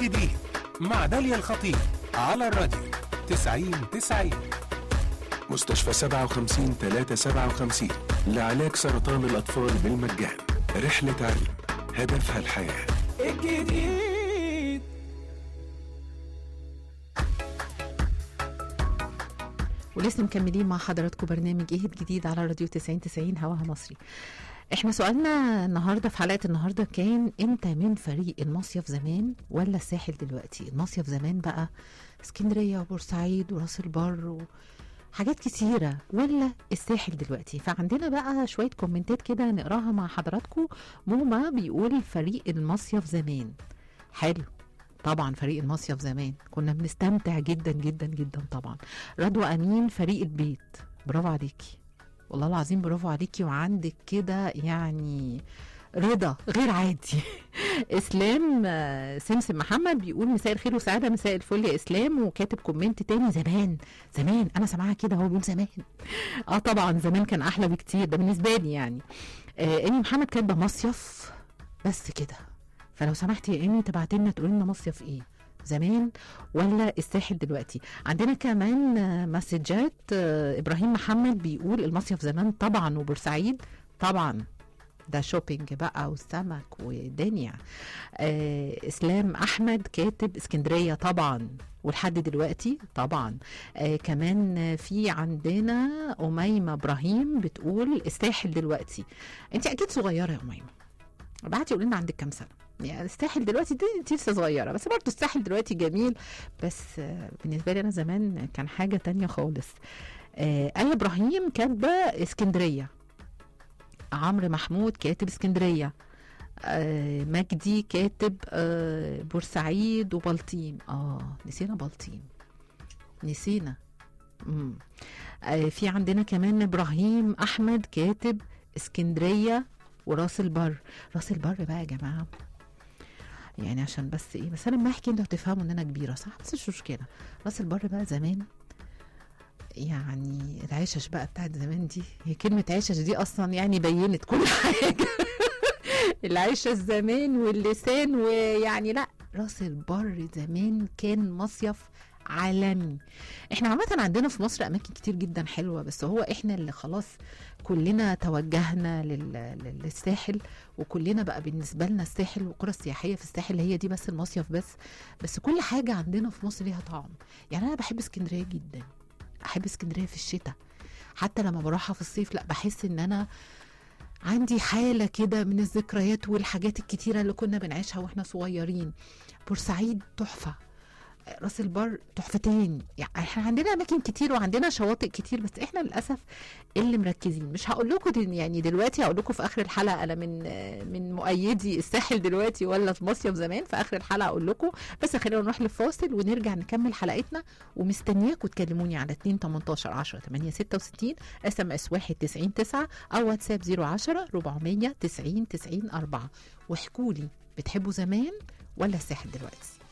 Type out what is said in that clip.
الجديد مع داليا الخطيب على الراديو 90 90 مستشفى 57 357 لعلاج سرطان الأطفال بالمجان رحلة علم هدفها الحياة الجديد ولسه مكملين مع حضراتكم برنامج ايه الجديد على راديو 90 90 هواها مصري احنا سؤالنا النهارده في حلقه النهارده كان انت من فريق المصيف زمان ولا الساحل دلوقتي المصيف زمان بقى اسكندريه وبورسعيد وراس البر وحاجات كتيرة ولا الساحل دلوقتي فعندنا بقى شوية كومنتات كده نقراها مع حضراتكم موما بيقول فريق المصيف زمان حلو طبعا فريق المصيف زمان كنا بنستمتع جدا جدا جدا طبعا رضوى امين فريق البيت برافو عليكي والله العظيم برافو عليكي وعندك كده يعني رضا غير عادي اسلام آه، سمسم محمد بيقول مساء الخير وسعاده مساء الفل يا اسلام وكاتب كومنت تاني زمان زمان انا سامعاها كده هو بيقول زمان اه طبعا زمان كان احلى بكتير ده بالنسبه لي يعني آه اني محمد كاتبه مصيف بس كده فلو سمحتي يا ايمي تبعتي لنا تقولي لنا مصيف ايه زمان ولا الساحل دلوقتي عندنا كمان آه، مسجات آه، ابراهيم محمد بيقول المصيف زمان طبعا وبورسعيد طبعا ده شوبينج بقى والسمك ودنيا آه اسلام احمد كاتب اسكندريه طبعا ولحد دلوقتي طبعا آه كمان آه، في عندنا اميمه ابراهيم بتقول الساحل دلوقتي انت اكيد صغيره يا اميمه بعتي قولي لنا عندك كام سنه يعني الساحل دلوقتي دي انت لسه صغيره بس برضه الساحل دلوقتي جميل بس آه، بالنسبه لي انا زمان كان حاجه تانية خالص آه ايه ابراهيم كاتبه اسكندريه عمرو محمود كاتب اسكندريه آه مجدي كاتب آه بورسعيد وبلطيم اه نسينا بلطيم نسينا مم. آه في عندنا كمان ابراهيم احمد كاتب اسكندريه وراس البر راس البر بقى يا جماعه يعني عشان بس ايه بس انا لما احكي انتوا هتفهموا ان انا كبيره صح بس مش مشكله راس البر بقى زمان يعني العشش بقى بتاعت زمان دي هي كلمة عشش دي أصلا يعني بينت كل حاجة العيشة الزمان واللسان ويعني لا راس البر زمان كان مصيف عالمي احنا عامة عندنا في مصر أماكن كتير جدا حلوة بس هو احنا اللي خلاص كلنا توجهنا لل- لل- للساحل وكلنا بقى بالنسبة لنا الساحل والقرى السياحية في الساحل هي دي بس المصيف بس بس كل حاجة عندنا في مصر ليها طعم يعني أنا بحب اسكندرية جدا احب اسكندريه في الشتاء حتى لما بروحها في الصيف لا بحس ان انا عندي حاله كده من الذكريات والحاجات الكتيره اللي كنا بنعيشها واحنا صغيرين بورسعيد تحفه راس البر تحفتين يعني احنا عندنا اماكن كتير وعندنا شواطئ كتير بس احنا للاسف اللي مركزين مش هقول لكم دل يعني دلوقتي هقول لكم في اخر الحلقه انا من من مؤيدي الساحل دلوقتي ولا في مصيف زمان في اخر الحلقه اقول لكم بس خلينا نروح للفاصل ونرجع نكمل حلقتنا ومستنياكم تكلموني على 2 18 10 8 66 اس ام اس 1 90 9 او واتساب 010 490 90 4 واحكوا لي بتحبوا زمان ولا الساحل دلوقتي